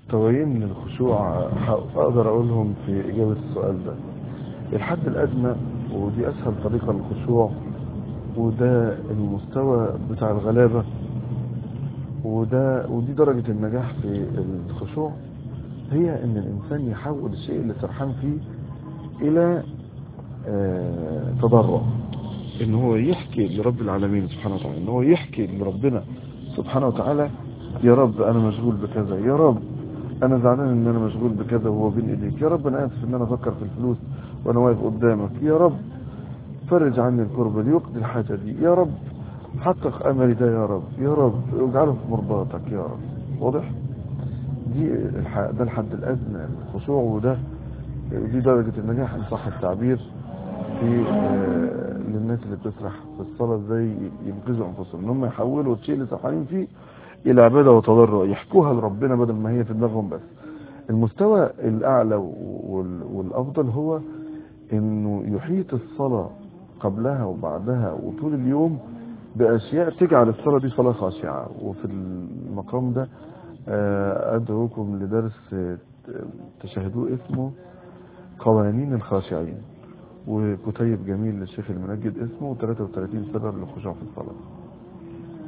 مستويين للخشوع اقدر اقولهم في اجابة السؤال ده الحد الادنى ودي اسهل طريقة للخشوع وده المستوى بتاع الغلابة وده ودي درجة النجاح في الخشوع هي ان الانسان يحول الشيء اللي سرحان فيه الى آه تضرع ان هو يحكي لرب العالمين سبحانه وتعالى ان هو يحكي لربنا سبحانه وتعالى يا رب انا مشغول بكذا يا رب انا زعلان ان انا مشغول بكذا وهو بين ايديك يا رب انا اسف ان انا افكر في الفلوس وانا واقف قدامك يا رب فرج عني الكربة ليقضي الحاجة دي يا رب حقق املي ده يا رب يا رب اجعله في مرضاتك يا رب واضح دي الح... ده الحد الادنى الخشوع وده دي درجة النجاح ان صح التعبير في آه للناس اللي بتسرح في الصلاة ازاي ينقذوا انفسهم ان هم يحولوا الشيء اللي سرحانين فيه الى عبادة وتضرع يحكوها لربنا بدل ما هي في دماغهم بس المستوى الاعلى وال... والافضل هو انه يحيط الصلاة قبلها وبعدها وطول اليوم باشياء تجعل الصلاة دي صلاة خاشعة وفي المقام ده ادعوكم لدرس تشاهدوه اسمه قوانين الخاشعين وكتيب جميل للشيخ المنجد اسمه 33 سبب للخشوع في الصلاة